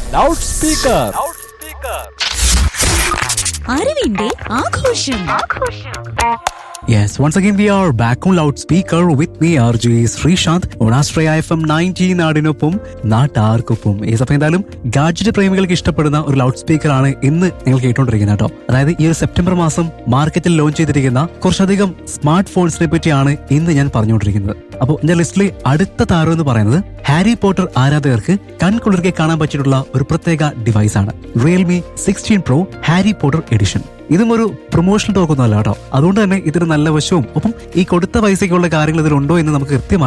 loud speaker അറിവിന്റെ ആഘോഷം Yes, once again we are back on loudspeaker with me RJ Sreesanth on Astraya FM 19 നാടിനൊപ്പം നാട്ടാർക്കൊപ്പം ഈ സമയം എന്തായാലും ഗാഡ്ജറ്റ് പ്രേമികൾക്ക് ഇഷ്ടപ്പെടുന്ന ഒരു ലൗഡ് സ്പീക്കർ ആണ് ഇന്ന് നിങ്ങൾ കേട്ടുകൊണ്ടിരിക്കുന്നത് കേട്ടോ അതായത് ഈ ഒരു സെപ്റ്റംബർ മാസം മാർക്കറ്റിൽ ലോഞ്ച് ചെയ്തിരിക്കുന്ന കുറച്ചധികം സ്മാർട്ട് ഫോൺസിനെ പറ്റിയാണ് ഇന്ന് ഞാൻ പറഞ്ഞുകൊണ്ടിരിക്കുന്നത് അപ്പോൾ എന്റെ ലിസ്റ്റിലെ അടുത്ത താരം എന്ന് പറയുന്നത് ഹാരി പോട്ടർ ആരാധകർക്ക് കൺകുളിർക്കെ കാണാൻ പറ്റിയിട്ടുള്ള ഒരു പ്രത്യേക ഡിവൈസ് ആണ് realme sixteen pro Harry Potter edition ഇതും ഒരു പ്രൊമോഷണൽ ടോക്കൊന്നും അല്ല കേട്ടോ അതുകൊണ്ട് തന്നെ ഇതിന് നല്ല വശവും ഒപ്പം ഈ കൊടുത്ത പൈസയ്ക്കുള്ള കാര്യങ്ങൾ ഇതിലുണ്ടോ എന്ന് നമുക്ക് കൃത്യമായി